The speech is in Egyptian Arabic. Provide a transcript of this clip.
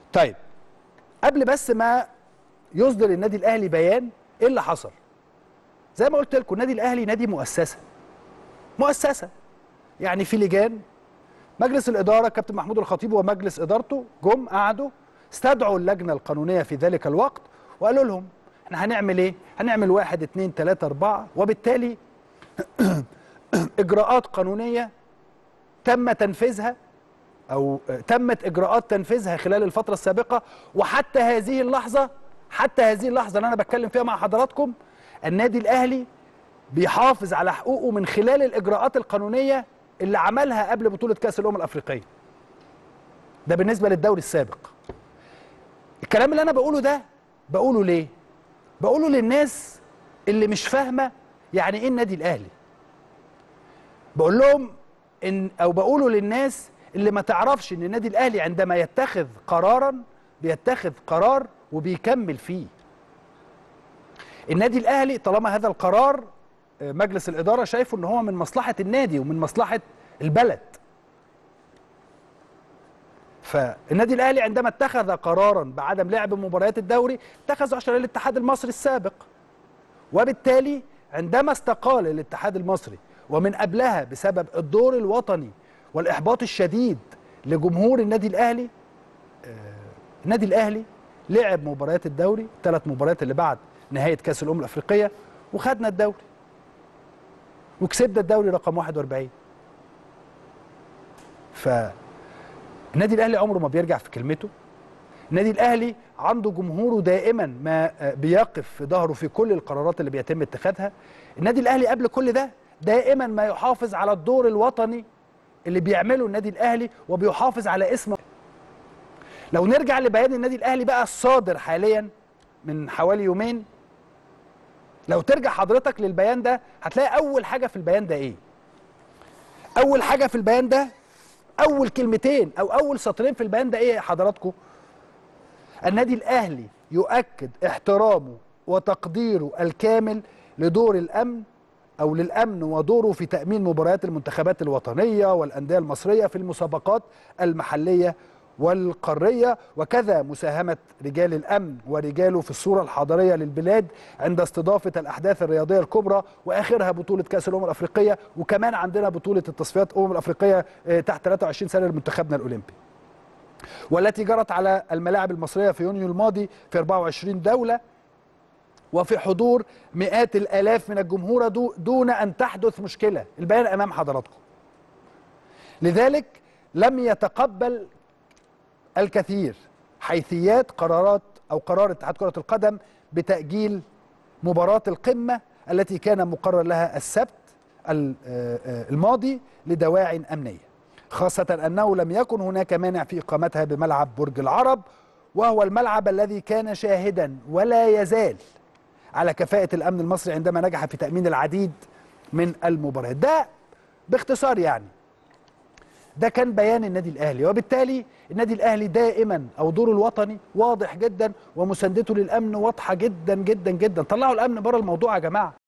طيب قبل بس ما يصدر النادي الاهلي بيان ايه اللي حصل زي ما قلت لكم النادي الاهلي نادي مؤسسه مؤسسه يعني في لجان مجلس الاداره كابتن محمود الخطيب ومجلس ادارته جم قعدوا استدعوا اللجنه القانونيه في ذلك الوقت وقالوا لهم احنا هنعمل ايه؟ هنعمل واحد اتنين تلاته اربعه وبالتالي اجراءات قانونيه تم تنفيذها او تمت اجراءات تنفيذها خلال الفتره السابقه وحتى هذه اللحظه حتى هذه اللحظه اللي انا بتكلم فيها مع حضراتكم النادي الاهلي بيحافظ على حقوقه من خلال الاجراءات القانونيه اللي عملها قبل بطوله كاس الامم الافريقيه ده بالنسبه للدوري السابق الكلام اللي انا بقوله ده بقوله ليه بقوله للناس اللي مش فاهمه يعني ايه النادي الاهلي بقول لهم ان او بقوله للناس اللي ما تعرفش ان النادي الاهلي عندما يتخذ قرارا بيتخذ قرار وبيكمل فيه النادي الاهلي طالما هذا القرار مجلس الاداره شايفه ان هو من مصلحه النادي ومن مصلحه البلد فالنادي الاهلي عندما اتخذ قرارا بعدم لعب مباريات الدوري اتخذه عشان الاتحاد المصري السابق وبالتالي عندما استقال الاتحاد المصري ومن قبلها بسبب الدور الوطني والاحباط الشديد لجمهور النادي الاهلي النادي الاهلي لعب مباريات الدوري ثلاث مباريات اللي بعد نهايه كاس الامم الافريقيه وخدنا الدوري وكسبنا الدوري رقم 41 فالنادي الاهلي عمره ما بيرجع في كلمته النادي الاهلي عنده جمهوره دائما ما بيقف في ظهره في كل القرارات اللي بيتم اتخاذها النادي الاهلي قبل كل ده دائما ما يحافظ على الدور الوطني اللي بيعمله النادي الاهلي وبيحافظ على اسمه لو نرجع لبيان النادي الاهلي بقى الصادر حاليا من حوالي يومين لو ترجع حضرتك للبيان ده هتلاقي اول حاجه في البيان ده ايه اول حاجه في البيان ده اول كلمتين او اول سطرين في البيان ده ايه يا حضراتكم النادي الاهلي يؤكد احترامه وتقديره الكامل لدور الامن او للامن ودوره في تامين مباريات المنتخبات الوطنيه والانديه المصريه في المسابقات المحليه والقاريه وكذا مساهمه رجال الامن ورجاله في الصوره الحضاريه للبلاد عند استضافه الاحداث الرياضيه الكبرى واخرها بطوله كاس الامم الافريقيه وكمان عندنا بطوله التصفيات الامم الافريقيه تحت 23 سنه لمنتخبنا الاولمبي. والتي جرت على الملاعب المصريه في يونيو الماضي في 24 دوله وفي حضور مئات الالاف من الجمهور دون ان تحدث مشكله، البيان امام حضراتكم. لذلك لم يتقبل الكثير حيثيات قرارات او قرار اتحاد كره القدم بتاجيل مباراه القمه التي كان مقرر لها السبت الماضي لدواع امنيه خاصه انه لم يكن هناك مانع في اقامتها بملعب برج العرب وهو الملعب الذي كان شاهدا ولا يزال على كفاءه الامن المصري عندما نجح في تامين العديد من المباريات ده باختصار يعني ده كان بيان النادي الاهلي وبالتالي النادي الاهلي دائما او دوره الوطني واضح جدا ومساندته للامن واضحه جدا جدا جدا طلعوا الامن بره الموضوع يا جماعه